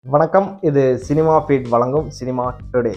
வணக்கம் இது cinema feed வழங்கும் cinema today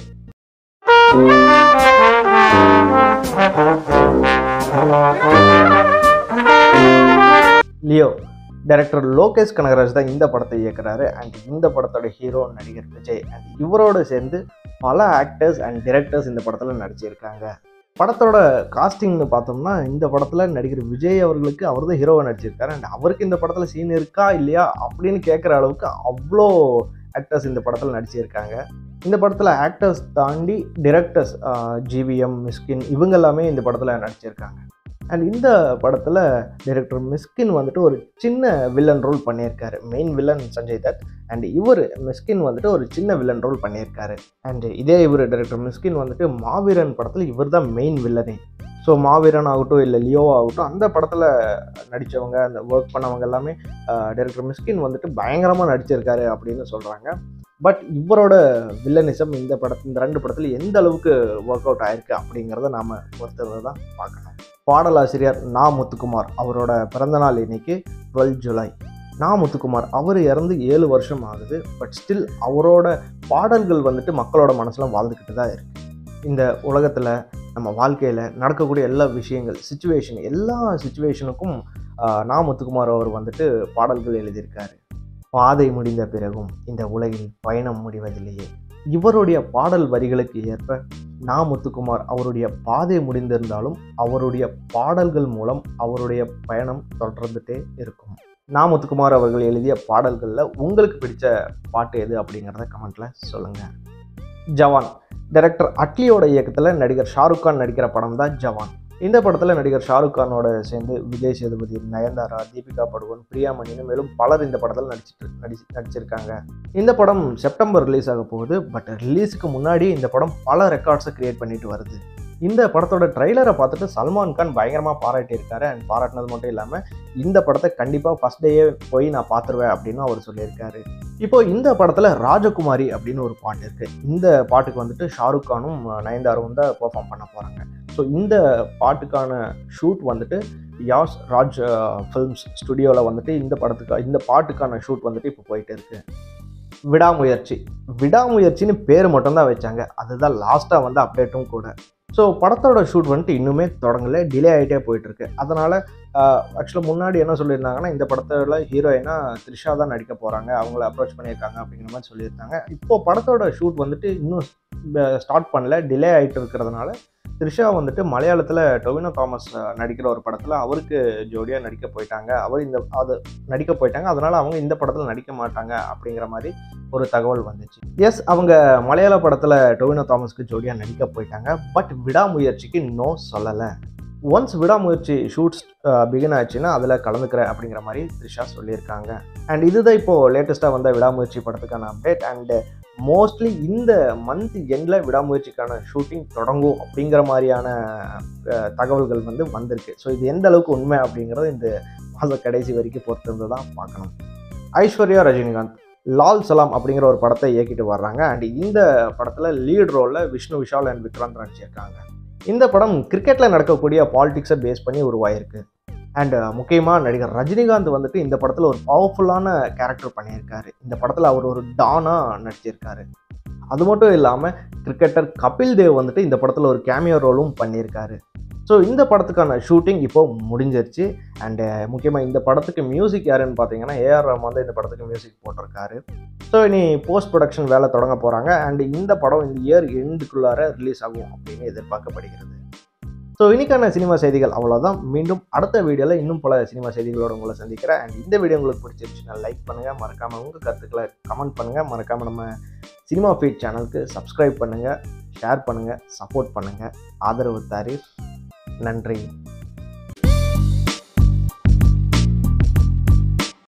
Leo director Lokesh Kanagaraj தான் இந்த படத்தை இயக்குறாரு அண்ட் இந்த படத்தோட ஹீரோ நடிகர் விஜய் அண்ட் இவரோட சேர்ந்து பல ஆக்டர்ஸ் அண்ட் டிரெக்டர்ஸ் இந்த படத்தில் நடிச்சிருக்காங்க படத்தோட காஸ்டிங்னு பார்த்தோம்னா இந்த படத்தில் நடிகர் விஜய் அவர்களுக்கு அவர் தான் ஹீரோவை நடிச்சிருக்காரு அண்ட் அவருக்கு இந்த படத்தில் சீன் இருக்கா இல்லையா அப்படின்னு கேட்குற அளவுக்கு அவ்வளோ ஆக்டர்ஸ் இந்த படத்தில் நடிச்சிருக்காங்க இந்த படத்தில் ஆக்டர்ஸ் தாண்டி டிரெக்டர்ஸ் ஜிவிஎம் மிஸ்கின் இவங்க எல்லாமே இந்த படத்தில் நடிச்சிருக்காங்க அண்ட் இந்த படத்தில் டைரக்டர் மிஸ்கின் வந்துட்டு ஒரு சின்ன வில்லன் ரோல் பண்ணியிருக்காரு main villain Sanjay Dutt and இவர் மிஸ்கின் வந்துட்டு ஒரு சின்ன வில்லன் ரோல் பண்ணியிருக்காரு அண்ட் இதே இவர் டைரக்டர் மிஸ்கின் வந்துட்டு மாவீரன் படத்தில் இவர் தான் மெயின் வில்லனே ஸோ மாவீரன் ஆகட்டும் இல்லை லியோ ஆகட்டும் அந்த படத்தில் நடித்தவங்க அந்த ஒர்க் பண்ணவங்க எல்லாமே டைரக்டர் மிஸ்கின் வந்துட்டு பயங்கரமாக நடிச்சிருக்காரு அப்படின்னு சொல்கிறாங்க பட் இவரோட வில்லனிசம் இந்த படத்து இந்த ரெண்டு படத்தில் எந்த அளவுக்கு ஒர்க் அவுட் ஆயிருக்கு அப்படிங்கிறத நாம் பொறுத்தவரை தான் பார்க்கணும் பாடலாசிரியர் நா முத்துக்குமார் அவரோட பிறந்தநாள் இன்னைக்கு டுவெல் ஜூலை நா முத்துக்குமார் அவர் இறந்து ஏழு வருஷம் ஆகுது பட் ஸ்டில் அவரோட பாடல்கள் வந்துட்டு மக்களோட மனசில் வாழ்ந்துக்கிட்டு தான் இருக்கு இந்த உலகத்தில் நம்ம வாழ்க்கையில் நடக்கக்கூடிய எல்லா விஷயங்கள் சுச்சுவேஷன் எல்லா சுச்சுவேஷனுக்கும் நா முத்துக்குமார் அவர் வந்துட்டு பாடல்கள் எழுதியிருக்காரு பாதை முடிந்த பிறகும் இந்த உலகில் பயணம் முடிவதில்லையே இவருடைய பாடல் வரிகளுக்கு ஏற்ப நா முத்துக்குமார் அவருடைய பாதை முடிந்திருந்தாலும் அவருடைய பாடல்கள் மூலம் அவருடைய பயணம் தொடர்ந்துட்டே இருக்கும் நா முத்துக்குமார் அவர்கள் எழுதிய பாடல்களில் உங்களுக்கு பிடிச்ச பாட்டு எது அப்படிங்கிறத கமெண்ட்டில் சொல்லுங்கள் ஜவான் டைரக்டர் அட்லியோட இயக்கத்தில் நடிகர் ஷாருக் கான் நடிக்கிற படம் தான் ஜவான் இந்த படத்தில் நடிகர் ஷாருக் கானோட சேர்ந்து விஜய் சேதுபதி நயன்தாரா தீபிகா படுகோன் பிரியாமணின்னு மேலும் பலர் இந்த படத்தில் நடிச்சிட்டு நடி நடிச்சிருக்காங்க இந்த படம் செப்டம்பர் ரிலீஸ் ஆக போகுது பட் ரிலீஸுக்கு முன்னாடி இந்த படம் பல ரெக்கார்ட்ஸை கிரியேட் பண்ணிட்டு வருது இந்த படத்தோட ட்ரைலரை பார்த்துட்டு சல்மான் கான் பயங்கரமாக பாராட்டியிருக்காரு அண்ட் பாராட்டினது மட்டும் இல்லாமல் இந்த படத்தை கண்டிப்பாக ஃபஸ்ட் டேயே போய் நான் பார்த்துருவேன் அப்படின்னு அவர் சொல்லியிருக்காரு இப்போ இந்த படத்தில் ராஜகுமாரி அப்படின்னு ஒரு பாட்டு இருக்குது இந்த பாட்டுக்கு வந்துட்டு ஷாருக் கானும் நயன்தாரும் தான் பெர்ஃபார்ம் பண்ண போகிறாங்க ஸோ இந்த பாட்டுக்கான ஷூட் வந்துட்டு யாஸ் ராஜ் ஃபில்ம்ஸ் ஸ்டுடியோவில் வந்துட்டு இந்த படத்துக்கு இந்த பாட்டுக்கான ஷூட் வந்துட்டு இப்போ போயிட்டு இருக்கு விடாமுயற்சி விடாமுயற்சின்னு பேர் மட்டும்தான் வச்சாங்க அதுதான் லாஸ்ட்டாக வந்து அப்டேட்டும் கூட ஸோ படத்தோட ஷூட் வந்துட்டு இன்னுமே தொடங்கல டிலே ஆகிட்டே போயிட்டுருக்கு அதனால் ஆக்சுவலாக முன்னாடி என்ன சொல்லியிருந்தாங்கன்னா இந்த படத்தில் ஹீரோயினாக த்ரிஷா தான் நடிக்க போகிறாங்க அவங்கள அப்ரோச் பண்ணியிருக்காங்க அப்படிங்கிற மாதிரி சொல்லியிருந்தாங்க இப்போது படத்தோட ஷூட் வந்துட்டு இன்னும் ஸ்டார்ட் பண்ணல டிலே ஆகிட்டு இருக்கிறதுனால த்ரிஷா வந்துட்டு மலையாளத்தில் டொவினோ தாமஸ் நடிக்கிற ஒரு படத்தில் அவருக்கு ஜோடியாக நடிக்க போயிட்டாங்க அவர் இந்த அது நடிக்க போயிட்டாங்க அதனால் அவங்க இந்த படத்தில் நடிக்க மாட்டாங்க அப்படிங்கிற மாதிரி ஒரு தகவல் வந்துச்சு எஸ் அவங்க மலையாள படத்தில் டொவினோ தாமஸ்க்கு ஜோடியாக நடிக்க போயிட்டாங்க பட் விடாமுயற்சிக்கு நோ சொல்லலை ஒன்ஸ் விடாமுயற்சி ஷூட்ஸ் பிகின் ஆச்சுன்னா அதில் கலந்துக்கிறேன் அப்படிங்கிற மாதிரி த்ரிஷா சொல்லியிருக்காங்க அண்ட் இதுதான் இப்போது லேட்டஸ்ட்டாக வந்த விடாமுயற்சி படத்துக்கான அப்டேட் அண்டு மோஸ்ட்லி இந்த மந்த் எண்டில் விடாமுயற்சிக்கான ஷூட்டிங் தொடங்கும் அப்படிங்கிற மாதிரியான தகவல்கள் வந்து வந்திருக்கு ஸோ இது எந்த அளவுக்கு உண்மை அப்படிங்கிறத இந்த மாத கடைசி வரைக்கும் பொறுத்திருந்து தான் பார்க்கணும் ஐஸ்வர்யா ரஜினிகாந்த் லால் சலாம் அப்படிங்கிற ஒரு படத்தை இயக்கிட்டு வர்றாங்க அண்ட் இந்த படத்தில் லீட் ரோலில் விஷ்ணு விஷால் அண்ட் விக்ராந்த் நடிச்சிருக்காங்க இந்த படம் கிரிக்கெட்டில் நடக்கக்கூடிய பாலிடிக்ஸை பேஸ் பண்ணி உருவாயிருக்கு அண்ட் முக்கியமாக நடிகர் ரஜினிகாந்த் வந்துட்டு இந்த படத்தில் ஒரு பவர்ஃபுல்லான கேரக்டர் பண்ணியிருக்காரு இந்த படத்தில் அவர் ஒரு டானாக நடிச்சிருக்காரு அது மட்டும் இல்லாமல் கிரிக்கெட்டர் கபில் தேவ் வந்துட்டு இந்த படத்தில் ஒரு கேமியோ ரோலும் பண்ணியிருக்காரு ஸோ இந்த படத்துக்கான ஷூட்டிங் இப்போ முடிஞ்சிருச்சு அண்டு முக்கியமாக இந்த படத்துக்கு மியூசிக் யாருன்னு பார்த்தீங்கன்னா ஏஆர் ரஹ்மான் தான் இந்த படத்துக்கு மியூசிக் போட்டிருக்காரு ஸோ இனி போஸ்ட் ப்ரொடக்ஷன் வேலை தொடங்க போகிறாங்க அண்ட் இந்த படம் இந்த இயர் எண்டுக்குள்ளார ரிலீஸ் ஆகும் அப்படின்னு எதிர்பார்க்கப்படுகிறது ஸோ இன்னைக்கான சினிமா செய்திகள் அவ்வளோதான் மீண்டும் அடுத்த வீடியோவில் இன்னும் பல சினிமா செய்திகளோடு உங்களை சந்திக்கிறேன் அண்ட் இந்த வீடியோ உங்களுக்கு பிடிச்சிருச்சுன்னா லைக் பண்ணுங்கள் மறக்காமல் உங்கள் கருத்துக்களை கமெண்ட் பண்ணுங்கள் மறக்காமல் நம்ம சினிமா ஃபீட் சேனலுக்கு சப்ஸ்கிரைப் பண்ணுங்கள் ஷேர் பண்ணுங்கள் சப்போர்ட் பண்ணுங்கள் ஆதரவு தாரீஃப் நன்றி